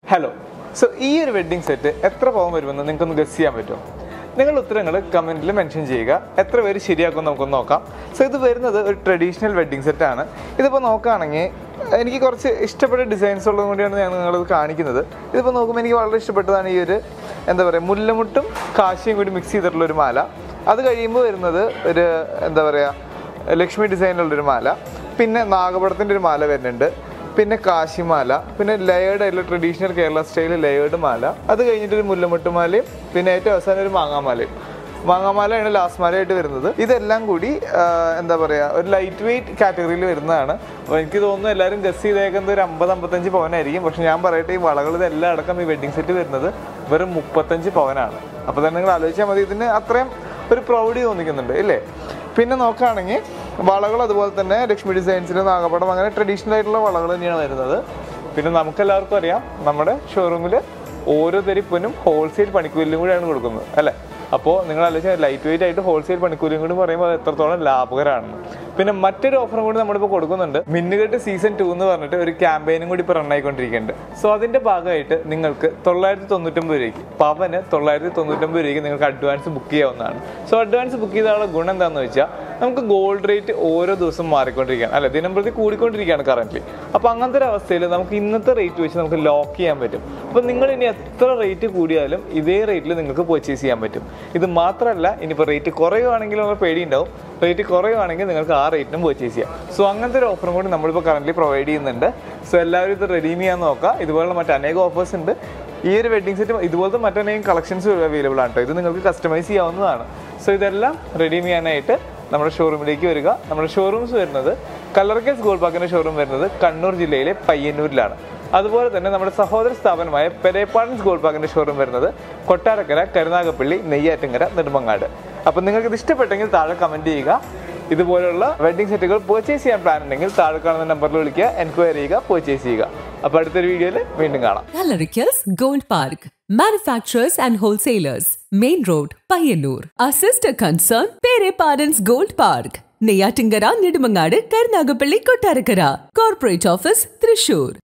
Hello so ഈ ഒരു wedding set എത്ര പവൻ വരുമെന്ന് നിങ്ങൾക്കൊന്ന് ഗസ് ചെയ്യാൻ പറ്റുമോ നിങ്ങളുടെ ഉത്തരങ്ങൾ കമൻറ്റിൽ മെൻഷൻ ചെയ്യുക എത്ര പേര് ശരിയാക്കും നമുക്കൊന്ന് നോക്കാം സോ ഇത് വരുന്നത് ഒരു ട്രഡീഷണൽ വെഡ്ഡിംഗ് സെറ്റാണ് ഇതിപ്പോൾ നോക്കുകയാണെങ്കിൽ എനിക്ക് കുറച്ച് ഇഷ്ടപ്പെട്ട ഡിസൈൻസ് ഉള്ളതും കൂടിയാണ് ഞാൻ നിങ്ങളത് കാണിക്കുന്നത് ഇതിപ്പോൾ നോക്കുമ്പോൾ എനിക്ക് വളരെ ഇഷ്ടപ്പെട്ടതാണ് ഈ ഒരു എന്താ പറയുക മുല്ലമുട്ടും കാശിയും കൂടി മിക്സ് ചെയ്തിട്ടുള്ള ഒരു മാല അത് കഴിയുമ്പോൾ വരുന്നത് ഒരു എന്താ പറയുക ലക്ഷ്മി ഡിസൈനിലുള്ളൊരു മാല പിന്നെ നാഗപടത്തിൻ്റെ ഒരു മാല വരുന്നുണ്ട് പിന്നെ കാശിമാല പിന്നെ ലെയേർഡ് ആയിട്ടുള്ള ട്രഡീഷണൽ കേരള സ്റ്റൈൽ ലെയേർഡ് മാല അത് കഴിഞ്ഞിട്ട് ഒരു മുല്ലമുട്ട് മാലയും പിന്നെ ഏറ്റവും അവസാനം ഒരു മാങ്ങാമാലയും മാങ്ങാമാലയാണ് ലാസ്റ്റ് മാലയായിട്ട് വരുന്നത് ഇതെല്ലാം കൂടി ആ, എന്താ പറയുക ഒരു ലൈറ്റ് വെയിറ്റ് കാറ്റഗറിയിൽ വരുന്നതാണ് അപ്പോൾ എനിക്ക് തോന്നുന്നു എല്ലാവരും ഗസ് ചെയ്തേക്കുന്നത് ഒരു അമ്പത് അമ്പത്തഞ്ച് പവനായിരിക്കും പക്ഷെ ഞാൻ പറയട്ടെ ഈ വളകൾ ഇതെല്ലാം അടക്കം ഈ വെഡ്ഡിംഗ് സെറ്റ് വരുന്നത് വെറും മുപ്പത്തഞ്ച് പവനാണ് അപ്പോൾ തന്നെ നിങ്ങൾ ആലോചിച്ചാൽ മതി ഇതിന് അത്രയും ഒരു പ്രൗഡി തോന്നിക്കുന്നുണ്ട് ഇല്ലേ പിന്നെ നോക്കുകയാണെങ്കിൽ വളകൾ അതുപോലെ തന്നെ ലക്ഷ്മി ഡിസൈൻസിൽ നാഗപടം അങ്ങനെ ട്രഡീഷണൽ ആയിട്ടുള്ള വളകൾ തന്നെയാണ് വരുന്നത് പിന്നെ നമുക്കെല്ലാവർക്കും അറിയാം നമ്മുടെ ഷോറൂമിൽ ഓരോ തരിപ്പനും ഹോൾസെയിൽ പണിക്കൂലിയും കൂടിയാണ് കൊടുക്കുന്നത് അല്ലേ അപ്പോൾ നിങ്ങൾ ആലോചിച്ചാൽ ലൈറ്റ് വെയിറ്റ് ആയിട്ട് ഹോൾസെയിൽ പണിക്കൂലിയും കൂടി പറയുമ്പോൾ അത് എത്രത്തോളം ലാഭകരമാണെന്ന് പിന്നെ മറ്റൊരു ഓഫറും കൂടി നമ്മളിപ്പോൾ കൊടുക്കുന്നുണ്ട് മിന്നുകെട്ട് സീസൺ ടു എന്ന് പറഞ്ഞിട്ട് ഒരു ക്യാമ്പയിനും കൂടി ഇപ്പോൾ റൺ ആയിക്കൊണ്ടിരിക്കുന്നുണ്ട് സോ അതിൻ്റെ ഭാഗമായിട്ട് നിങ്ങൾക്ക് തൊള്ളായിരത്തി തൊണ്ണൂറ്റൊമ്പത് രൂപയ്ക്ക് പവന് തൊള്ളായിരത്തി തൊണ്ണൂറ്റൊമ്പത് രൂപയ്ക്ക് നിങ്ങൾക്ക് അഡ്വാൻസ് ബുക്ക് ചെയ്യാവുന്നതാണ് സോ അഡ്വാൻസ് ബുക്ക് ചെയ്താലുള്ള ഗുണം എന്താണെന്ന് വെച്ചാൽ നമുക്ക് ഗോൾഡ് റേറ്റ് ഓരോ ദിവസം മാറിക്കൊണ്ടിരിക്കുകയാണ് അല്ലെ ദിനം പ്രതി കൂടിക്കൊണ്ടിരിക്കുകയാണ് കറന്റ് അപ്പോൾ അങ്ങനത്തെ ഒരു അവസ്ഥയിൽ നമുക്ക് ഇന്നത്തെ റേറ്റ് വെച്ച് നമുക്ക് ലോക്ക് ചെയ്യാൻ പറ്റും അപ്പോൾ നിങ്ങൾ ഇനി എത്ര റേറ്റ് കൂടിയാലും ഇതേ റേറ്റിൽ നിങ്ങൾക്ക് പർച്ചേസ് ചെയ്യാൻ പറ്റും ഇത് മാത്രമല്ല ഇനിയിപ്പോൾ റേറ്റ് കുറയുവാണെങ്കിൽ നമ്മൾ പേടിയുണ്ടാവും റേറ്റ് കുറയുവാണെങ്കിൽ നിങ്ങൾക്ക് ആ റേറ്റിനും പർച്ചേസ് ചെയ്യാം സോ അങ്ങനത്തെ ഒരു ഓഫറും കൂടി നമ്മളിപ്പോൾ കറന്റ് പ്രൊവൈഡ് ചെയ്യുന്നുണ്ട് സോ എല്ലാവരും ഇത് റെഡീം ചെയ്യാൻ നോക്കുക ഇതുപോലുള്ള മറ്റനേകം ഓഫേഴ്സ് ഉണ്ട് ഈ ഒരു വെഡ്ഡിംഗ് സെറ്റ് ഇതുപോലത്തെ മറ്റനേകം കളക്ഷൻസ് അവൈലബിൾ ആണ് കേട്ടോ ഇത് നിങ്ങൾക്ക് കസ്റ്റമൈസ് ചെയ്യാവുന്നതാണ് സോ ഇതെല്ലാം റെഡീം ചെയ്യാനായിട്ട് നമ്മുടെ ഷോറൂമിലേക്ക് വരിക നമ്മുടെ ഷോറൂംസ് വരുന്നത് കല്ലർക്കേസ് ഗോൾഡ് പാർക്കിന്റെ ഷോറൂം വരുന്നത് കണ്ണൂർ ജില്ലയിലെ പയ്യന്നൂരിലാണ് അതുപോലെ തന്നെ നമ്മുടെ സഹോദര സ്ഥാപനമായ പെരേപ്പാടൻസ് ഗോൾഡ് പാർക്കിന്റെ ഷോറൂം വരുന്നത് കൊട്ടാരക്കര കരുനാഗപ്പള്ളി നെയ്യാറ്റിങ്കര നെടുമങ്ങാട് അപ്പം നിങ്ങൾക്ക് ഇത് ഇഷ്ടപ്പെട്ടെങ്കിൽ താഴെ കമന്റ് ചെയ്യുക ഇതുപോലുള്ള വെഡ്ഡിംഗ് സെറ്റുകൾ പർച്ചേസ് ചെയ്യാൻ പ്ലാൻ ഉണ്ടെങ്കിൽ താഴെ കാണുന്ന നമ്പറിൽ വിളിക്കുക എൻക്വയറി ചെയ്യുക പർച്ചേസ് ചെയ്യുക അപ്പോൾ അടുത്തൊരു വീഡിയോയിൽ വീണ്ടും കാണാം Gallericus Gold Park. Manufacturers and wholesalers. Main Road, Payanur. Our sister concern, Pere Parents Gold Park. Neyyattinkara Nedumangad Karunagappally Kottarakkara corporate office Thrissur